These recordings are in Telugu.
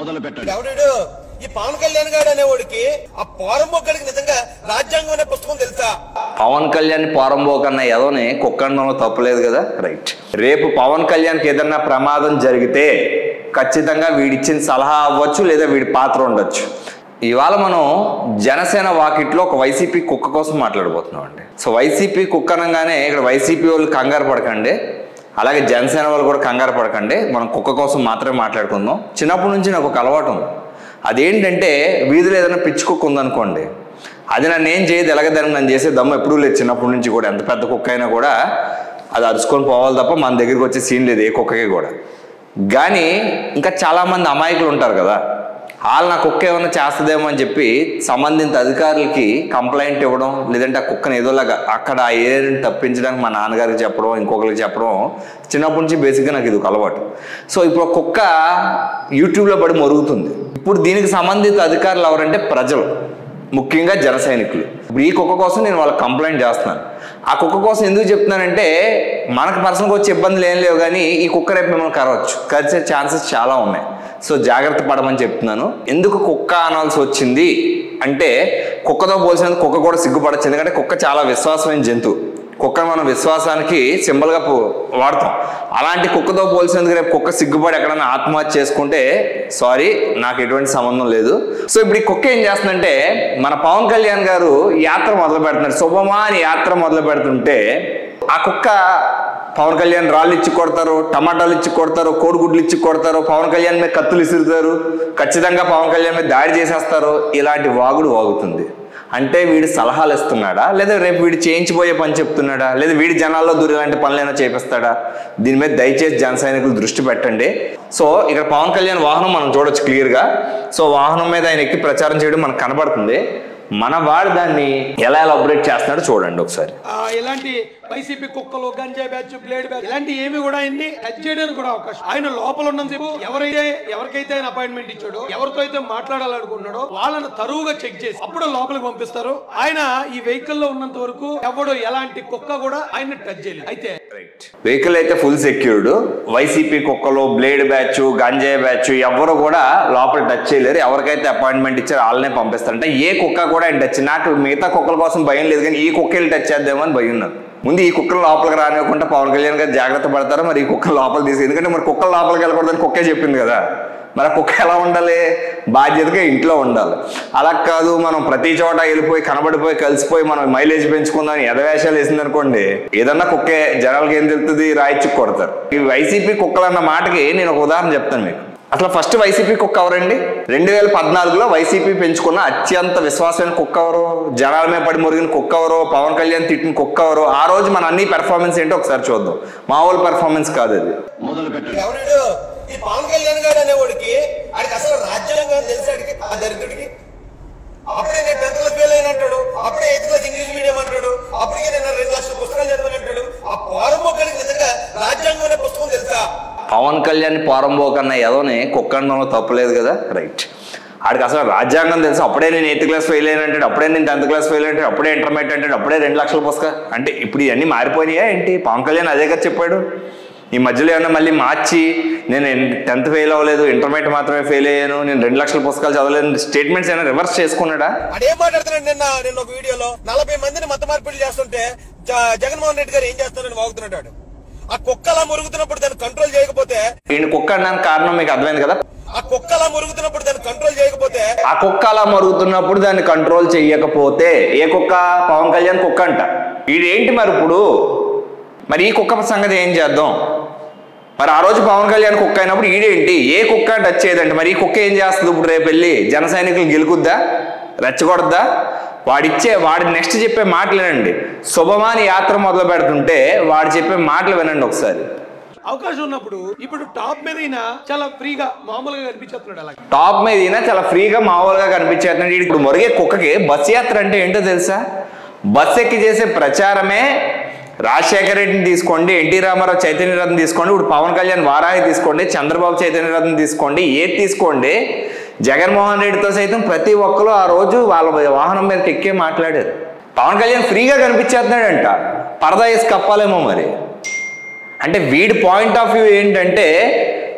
మొదలు పెట్టండి ఎవడు ఈ పవన్ కళ్యాణ్ గారు అనేవాడికి ఆ పోరంబొక్కడికి నిజంగా రాజ్యాంగం అనే పుస్తకం తెలుసా పవన్ కళ్యాణ్ పోరంబోకన్న ఏదోని కుక్కడంలో తప్పులేదు కదా రైట్ రేపు పవన్ కళ్యాణ్కి ఏదన్నా ప్రమాదం జరిగితే ఖచ్చితంగా వీడిచ్చిన సలహా అవ్వచ్చు లేదా వీడి పాత్ర ఉండొచ్చు ఇవాళ మనం జనసేన వాకిట్లో ఒక వైసీపీ కుక్క కోసం మాట్లాడబోతున్నాం అండి సో వైసీపీ కుక్క అనగానే ఇక్కడ వైసీపీ వాళ్ళు కంగారు పడకండి అలాగే జనసేన వాళ్ళు కూడా కంగారు పడకండి మనం కుక్క కోసం మాత్రమే మాట్లాడుకుందాం చిన్నప్పటి నుంచి నాకు ఒక అలవాటు ఉంది అదేంటంటే వీధిలో ఏదైనా పిచ్చి కుక్క ఉందనుకోండి అది నన్ను ఏం చేయదు ఎలాగ దానికి నన్ను చేసే దమ్ము ఎప్పుడూ లేదు చిన్నప్పటి నుంచి కూడా ఎంత పెద్ద కుక్క అయినా కూడా అది అరుచుకొని పోవాలి తప్ప మన దగ్గరికి వచ్చే సీన్ లేదు ఏ కుక్కకి కూడా కానీ ఇంకా చాలామంది అమాయకులు ఉంటారు కదా వాళ్ళు నా కుక్క ఏమైనా చేస్తుందేమో అని చెప్పి సంబంధిత అధికారులకి కంప్లైంట్ ఇవ్వడం లేదంటే ఆ కుక్కని ఏదోలాగా అక్కడ ఆ ఏరియాని తప్పించడానికి మా నాన్నగారికి చెప్పడం ఇంకొకరికి చెప్పడం చిన్నప్పటి నుంచి బేసిక్గా నాకు ఇది ఒక అలవాటు సో ఇప్పుడు ఆ కుక్క యూట్యూబ్లో పడి మరుగుతుంది ఇప్పుడు దీనికి సంబంధిత అధికారులు ఎవరంటే ప్రజలు ముఖ్యంగా జన సైనికులు ఇప్పుడు ఈ కుక్క కోసం నేను వాళ్ళకి కంప్లైంట్ చేస్తున్నాను ఆ కుక్క కోసం ఎందుకు చెప్తున్నానంటే మనకు పర్సనల్గా వచ్చే ఇబ్బందులు ఏం లేవు కానీ ఈ కుక్క రేపు మిమ్మల్ని కరవచ్చు కరిచే ఛాన్సెస్ చాలా ఉన్నాయి సో జాగ్రత్త పడమని చెప్తున్నాను ఎందుకు కుక్క అనాల్సి వచ్చింది అంటే కుక్కతో పోల్చినందుకు కుక్క కూడా సిగ్గుపడచ్చు ఎందుకంటే కుక్క చాలా విశ్వాసమైన జంతువు కుక్కను మనం విశ్వాసానికి సింబల్గా వాడతాం అలాంటి కుక్కతో పోల్చినందుకు రేపు కుక్క సిగ్గుపడి ఎక్కడైనా ఆత్మహత్య చేసుకుంటే సారీ నాకు ఎటువంటి సంబంధం లేదు సో ఇప్పుడు ఈ కుక్క ఏం చేస్తుందంటే మన పవన్ కళ్యాణ్ గారు యాత్ర మొదలు పెడుతున్నారు శుభమా అని యాత్ర మొదలు పెడుతుంటే ఆ కుక్క పవన్ కళ్యాణ్ రాళ్ళు ఇచ్చి కొడతారు టమాటాలు ఇచ్చి కొడతారు కోడిగుడ్లు ఇచ్చి కొడతారు పవన్ కళ్యాణ్ మీద కత్తులు ఇసురుతారు ఖచ్చితంగా పవన్ కళ్యాణ్ మీద దాడి చేసేస్తారు ఇలాంటి వాగుడు వాగుతుంది అంటే వీడు సలహాలు ఇస్తున్నాడా లేదా రేపు వీడు చేయించిపోయే పని చెప్తున్నాడా లేదా వీడి జనాల్లో దూరం ఇలాంటి పనులైనా చేపిస్తాడా దీని మీద దయచేసి జన సైనికులు దృష్టి పెట్టండి సో ఇక్కడ పవన్ కళ్యాణ్ వాహనం మనం చూడొచ్చు క్లియర్గా సో వాహనం మీద ఆయన ఎక్కి ప్రచారం చేయడం మనకు కనబడుతుంది మన వాడు దాన్ని ఎలా ఎలాబరేట్ చేస్తున్నాడో చూడండి ఒకసారి ఆ, ఇలాంటి వైసీపీ కుక్కలు గంజా బ్యాచ్ బ్లేడ్ బ్యాచ్ ఇలాంటి ఏమి కూడా ఆయన్ని టచ్ చేయడానికి కూడా అవకాశం ఆయన లోపల ఉన్నంతసేపు ఎవరైతే ఎవరికైతే ఆయన అపాయింట్మెంట్ ఇచ్చాడో ఎవరితో అయితే మాట్లాడాలనుకున్నాడో వాళ్ళని తరువుగా చెక్ చేసి అప్పుడు లోపలికి పంపిస్తారు ఆయన ఈ వెహికల్ లో ఉన్నంత వరకు ఎవడు ఎలాంటి కుక్క కూడా ఆయన టచ్ చేయలేదు అయితే వెహికల్ అయితే ఫుల్ సెక్యూర్డ్ వైసీపీ కుక్కలు బ్లేడ్ బ్యాచ్ గంజాయి బ్యాచ్ ఎవరు కూడా లోపల టచ్ చేయలేరు ఎవరికైతే అపాయింట్మెంట్ ఇచ్చారో వాళ్ళనే పంపిస్తారంటే ఏ కుక్క కూడా ఆయన టచ్ నాకు మిగతా కుక్కల కోసం భయం లేదు కానీ ఈ కుక్క వెళ్ళి టచ్ చేద్దామో అని భయం నాకు ముందు ఈ కుక్కలు లోపలికి రానివ్వకుండా పవన్ కళ్యాణ్ గారు జాగ్రత్త పడతారు మరి ఈ కుక్కలు లోపలికి తీసి ఎందుకంటే మరి కుక్కలు లోపలికి వెళ్ళకూడదని కుక్కే చెప్పింది కదా మరి ఆ కుక్క ఎలా ఉండాలి బాధ్యతగా ఇంట్లో ఉండాలి అలా కాదు మనం ప్రతి చోట వెళ్ళిపోయి కనబడిపోయి కలిసిపోయి మనం మైలేజ్ పెంచుకుందాం అని ఎదవేషాలు వేసింది అనుకోండి ఏదన్నా కుక్కే జనాలకి ఏం తెలుస్తుంది రాయిచ్చి కొడతారు ఈ వైసీపీ కుక్కలు అన్న మాటకి నేను ఒక ఉదాహరణ చెప్తాను మీకు అసలు ఫస్ట్ వైసీపీ కుక్క ఎవరండి రెండు వేల పద్నాలుగులో వైసీపీ పెంచుకున్న అత్యంత విశ్వాసమైన కుక్క ఎవరు జనాల మీద పడి మురిగిన కుక్క ఎవరు పవన్ కళ్యాణ్ తిట్టిన కుక్క ఎవరు ఆ రోజు మన అన్ని పెర్ఫార్మెన్స్ ఏంటో ఒకసారి చూద్దాం మామూలు పెర్ఫార్మెన్స్ కాదు అది మొదలు పెట్టండి ఎవడు ఈ పవన్ కళ్యాణ్ గారు అనేవాడికి ఆడికి అసలు రాజ్యాంగం తెలిసాడికి ఆ దరిద్రుడికి అప్పుడే నేను టెన్త్ క్లాస్ ఫెయిల్ అయినంటాడు అప్పుడే ఎయిత్ క్లాస్ ఇంగ్లీష్ మీడియం అంటాడు అప్పటికే నేను రెండు లక్షల పుస్తకాలు చదివాను అంటాడు ఆ పోరంబొక్కడికి నిజంగా రాజ్యాంగం అనే పుస్తకం తెలుసా పవన్ కళ్యాణ్ పోరంబోకన్న ఏదోని కుక్కండంలో తప్పులేదు కదా రైట్ ఆడికి అసలు రాజ్యాంగం తెలుసు అప్పుడే నేను ఎయిత్ క్లాస్ ఫెయిల్ అయిన అంటాడు అప్పుడే నేను టెన్త్ క్లాస్ ఫెయిల్ అంటే అప్పుడే ఇంటర్మీడియట్ అంటాడు అప్పుడే రెండు లక్షల పుస్తకం అంటే ఇప్పుడు ఇవన్నీ మారిపోయినాయా ఏంటి పవన్ కళ్యాణ్ అదే కదా చెప్పాడు ఈ మధ్యలో ఏమన్నా మళ్ళీ మార్చి నేను టెన్త్ ఫెయిల్ అవ్వలేదు ఇంటర్మీడియట్ మాత్రమే ఫెయిల్ అయ్యాను నేను రెండు లక్షల పుస్తకాలు చదవలేదు స్టేట్మెంట్స్ ఏమైనా రివర్స్ చేసుకున్నాడా అదేం మాట్లాడుతున్నాడు నిన్న నిన్న ఒక వీడియోలో నలభై మందిని మత మార్పిడి చేస్తుంటే జ- జగన్మోహన్ రెడ్డి గారు ఏం చేస్తారని వాగుతున్నాడు వాడు. ఆ కుక్క అలా మురుగుతున్నప్పుడు దాన్ని కంట్రోల్ చేయకపోతే ఈయన కుక్క అనడానికి కారణం మీకు అర్థమైంది కదా ఆ కుక్క అలా మురుగుతున్నప్పుడు దాన్ని కంట్రోల్ చేయకపోతే ఆ కుక్క అలా మరుగుతున్నప్పుడు దాన్ని కంట్రోల్ చెయ్యకపోతే ఏ కుక్క పవన్ కళ్యాణ్ కుక్క అంట వీడేంటి మరి ఇప్పుడు మరి ఈ కుక్క సంగతి ఏం చేద్దాం మరి ఆ రోజు పవన్ కళ్యాణ్ కుక్క అయినప్పుడు ఈడేంటి ఏ కుక్క టచ్ చేయదంటే మరి ఈ కుక్క ఏం చేస్తుంది ఇప్పుడు రేపు వెళ్ళి జన సైనికులు గెలుకుద్దా రెచ్చగొడద్దా వాడిచ్చే వాడి నెక్స్ట్ చెప్పే మాటలు వినండి శుభమాని యాత్ర మొదలు పెడుతుంటే వాడు చెప్పే మాటలు వినండి ఒకసారి అవకాశం ఉన్నప్పుడు ఇప్పుడు టాప్ మీద ఈయన చాలా ఫ్రీగా మామూలుగా కనిపించేస్తున్నాడు అలాగే టాప్ మీద ఈయన చాలా ఫ్రీగా మామూలుగా కనిపించేస్తున్నాడు ఇప్పుడు మురిగే కుక్కకి బస్ యాత్ర అంటే ఏంటో తెలుసా బస్ ఎక్కి చేసే ప్రచారమే రాజశేఖర రెడ్డిని తీసుకోండి ఎన్టీ రామారావు చైతన్య రథం తీసుకోండి ఇప్పుడు పవన్ కళ్యాణ్ వారాహి తీసుకోండి చంద్రబాబు చైతన్య రథం తీసుకోండి ఏది తీసుకోండి జగన్మోహన్ రెడ్డితో సైతం ప్రతి ఒక్కరు ఆ రోజు వాళ్ళ వాహనం మీదకి ఎక్కే మాట్లాడారు పవన్ కళ్యాణ్ ఫ్రీగా కనిపించేస్తున్నాడంట పరదా వేసి కప్పాలేమో మరి అంటే వీడి పాయింట్ ఆఫ్ వ్యూ ఏంటంటే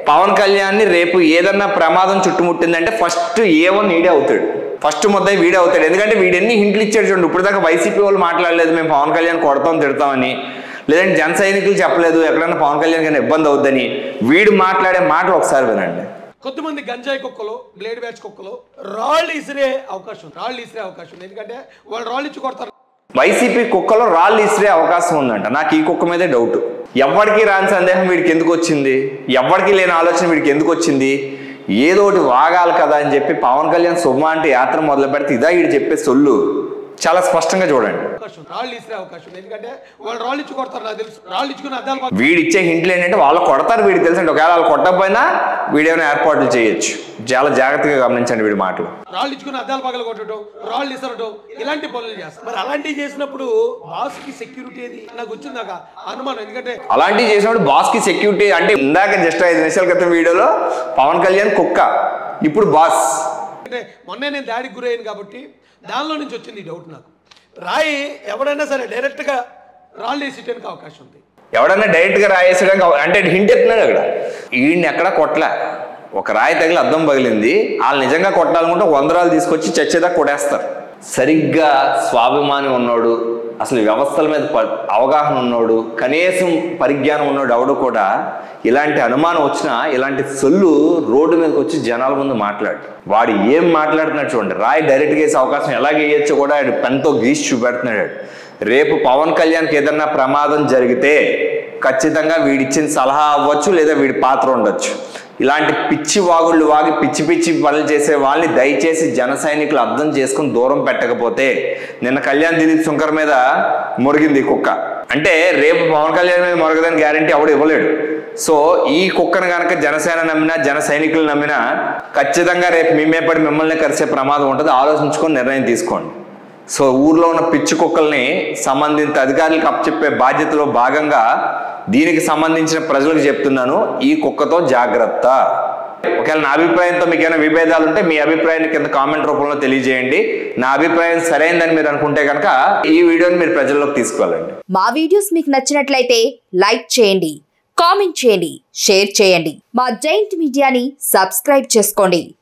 పవన్ కళ్యాణ్ ని రేపు ఏదన్నా ప్రమాదం చుట్టుముట్టిందంటే ఫస్ట్ ఏ వన్ ఈడే అవుతాడు ఫస్ట్ ముద్దాయి వీడే అవుతాడు ఎందుకంటే వీడు ఎన్ని హింట్లు ఇచ్చాడు చూడండి ఇప్పుడు దాకా వైసీపీ వాళ్ళు మాట్లాడలేదు మేము పవన్ కళ్యాణ్ కొడతాం తిడతామని లేదంటే జన సైనికులు చెప్పలేదు ఎక్కడైనా పవన్ కళ్యాణ్ కానీ ఇబ్బంది అవుద్దని వీడు మాట్లాడే మాట ఒకసారి వినండి కొద్దిమంది గంజాయి కుక్కలు బ్లేడ్ బ్యాచ్ కుక్కలు రాళ్ళు ఇసిరే అవకాశం ఉంది. రాళ్ళు ఇసిరే అవకాశం ఉంది ఎందుకంటే వాళ్ళు రాళ్ళు ఇచ్చి కొడతారు వైసీపీ కుక్కలో రాళ్ళు ఇసిరే అవకాశం ఉందంట నాకు ఈ కుక్క మీదే డౌట్ ఎవరికి రాని సందేహం వీడికి ఎందుకు వచ్చింది ఎవరికి లేని ఆలోచన వీడికి ఎందుకు వచ్చింది ఏదో ఒకటి వాగాలి కదా అని చెప్పి పవన్ కళ్యాణ్ సుమ అంటే యాత్ర మొదలు పెడితే ఇదా వీడు చెప్పే సొల్లు చాలా స్పష్టంగా చూడండి అవకాశం ఉంది. రాళ్ళు ఇసిరే అవకాశం ఉంది. ఎందుకంటే వాళ్ళు రాళ్ళు ఇచ్చి కొడతారు నాకు తెలుసు రాళ్ళు ఇచ్చుకుని అద్దాలు పక్కన వీడిచ్చే హింట్లు ఏంటంటే వాళ్ళు కొడతారు వీడికి తెలుసండి ఒకవేళ వాళ్ళు కొట్టకపోయినా వీడేమైనా ఏర్పాట్లు చేయొచ్చు చాలా జాగ్రత్తగా గమనించండి వీడి మాటలు రాళ్ళు ఇచ్చుకుని అద్దాలు పగల కొట్టడం రాళ్ళు ఇసరడం ఇలాంటి పనులు చేస్తారు మరి అలాంటివి చేసినప్పుడు బాస్ కి సెక్యూరిటీ ఏది నాకు వచ్చింది నాకు అనుమానం ఎందుకంటే అలాంటివి చేసినప్పుడు బాస్ కి సెక్యూరిటీ అంటే ఇందాక జస్ట్ ఐదు నిమిషాల క్రితం వీడియోలో పవన్ కళ్యాణ్ కుక్క ఇప్పుడు బాస్ అంటే మొన్నే నేను దాడికి గురయ్యాను కాబట్టి దానిలో నుంచి వచ్చింది ఈ డౌట్ నాకు రాయి ఎవడైనా సరే డైరెక్ట్ గా రాళ్ళు వేసేటానికి అవకాశం ఉంది ఎవడన్నా డైరెక్ట్ గా రాయేసడానికి అవ- అంటే హింట్ ఎత్తున్నాడు అక్కడ ఈయన్ని ఎక్కడ కొట్టలే ఒక రాయి తగిలి అద్దం పగిలింది వాళ్ళు నిజంగా కొట్టాలనుకుంటే వందరాలు తీసుకొచ్చి చచ్చేదాకా కొట్టేస్తారు సరిగ్గా స్వాభిమాని ఉన్నాడు అసలు వ్యవస్థల మీద ప- అవగాహన ఉన్నాడు కనీసం పరిజ్ఞానం ఉన్నాడు ఎవడు కూడా ఇలాంటి అనుమానం వచ్చినా ఇలాంటి సొల్లు రోడ్డు మీదకి వచ్చి జనాల ముందు మాట్లాడు వాడు ఏం మాట్లాడుతున్నాడు చూడండి రాయి డైరెక్ట్గా వేసే అవకాశం ఎలాగ వేయచ్చో కూడా ఆయన పెన్తో గీసి చూపెడుతున్నాడు వాడు. రేపు పవన్ కళ్యాణ్కి ఏదన్నా ప్రమాదం జరిగితే ఖచ్చితంగా వీడిచ్చిన సలహా అవ్వచ్చు లేదా వీడి పాత్ర ఉండొచ్చు ఇలాంటి పిచ్చి వాగుళ్ళు వాగి పిచ్చి పిచ్చి పనులు చేసే వాళ్ళని దయచేసి జన సైనికులు అర్థం చేసుకుని దూరం పెట్టకపోతే నిన్న కళ్యాణ్ దిలీప్ శంకర్ మీద మురిగింది ఈ కుక్క అంటే రేపు పవన్ కళ్యాణ్ మీద మొరగదని గ్యారంటీ ఎవడు ఇవ్వలేడు సో ఈ కుక్కను కనుక జనసేన నమ్మినా జన సైనికులు నమ్మినా ఖచ్చితంగా రేపు మేమేపడి మిమ్మల్ని కలిసే ప్రమాదం ఉంటుంది ఆలోచించుకొని నిర్ణయం తీసుకోండి సో ఊర్లో ఉన్న పిచ్చి కుక్కల్ని సంబంధిత అధికారులకు అప్పచెప్పే బాధ్యతలో భాగంగా దీనికి సంబంధించిన ప్రజలకు చెప్తున్నాను ఈ కుక్కతో జాగ్రత్త ఒకవేళ నా అభిప్రాయంతో మీకు ఏమైనా విభేదాలు ఉంటే మీ అభిప్రాయాన్ని కింద కామెంట్ రూపంలో తెలియజేయండి నా అభిప్రాయం సరైనదని మీరు అనుకుంటే కనుక ఈ వీడియోని మీరు ప్రజల్లోకి తీసుకువెళ్ళండి మా వీడియోస్ మీకు నచ్చినట్లయితే లైక్ చేయండి కామెంట్ చేయండి షేర్ చేయండి మా జైంట్ మీడియాని సబ్స్క్రైబ్ చేసుకోండి